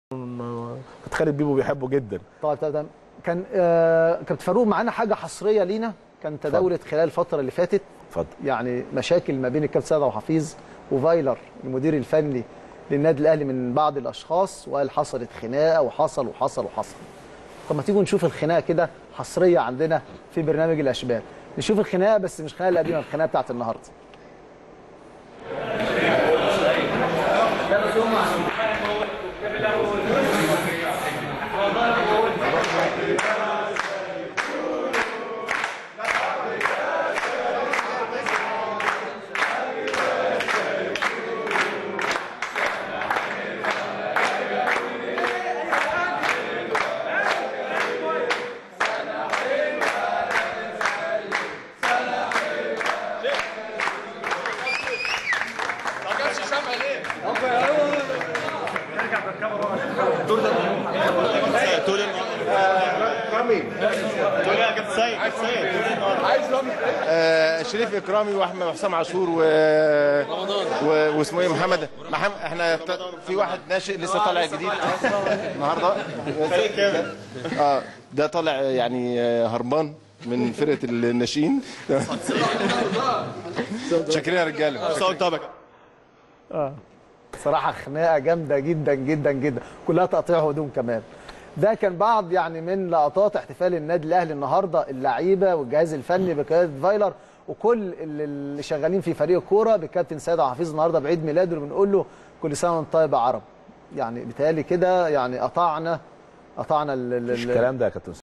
كابتن خالد بيبو بيحبه جدا طيب تمام كان آه كابتن فاروق معانا حاجه حصريه لينا كان تداولت خلال الفتره اللي فاتت اتفضل يعني مشاكل ما بين الكابتن سيد وحفيظ وفايلر المدير الفني للنادي الاهلي من بعض الاشخاص وقال حصلت خناقه وحصل وحصل وحصل طب ما تيجوا نشوف الخناقه كده حصريه عندنا في برنامج الاشبال نشوف الخناقه بس مش الخناقه اللي قبلنا الخناقه بتاعت النهارده آه، شريف اكرامي واحمد حسام عاشور و... و... واسمه ايه محمد محمد احنا ت- في واحد ناشئ لسه طالع جديد النهارده اه ده طالع يعني آه، هربان من فرقه الناشئين شاكرين يا رجاله صراحه خناقه جامده جدا جدا جدا كلها تقطيع هدوم كمان ده كان بعض يعني من لقطات احتفال النادي الاهلي النهارده اللعيبه والجهاز الفني بقياده فايلر وكل اللي- اللي شغالين في فريق الكوره بالكابتن سيد عبد الحفيظ النهارده بعيد ميلاده بنقول له كل سنه وانت طيب يا عرب يعني بيتهيألي كده يعني قطعنا قطعنا ال- ال- مش ال- الكلام ده يا كابتن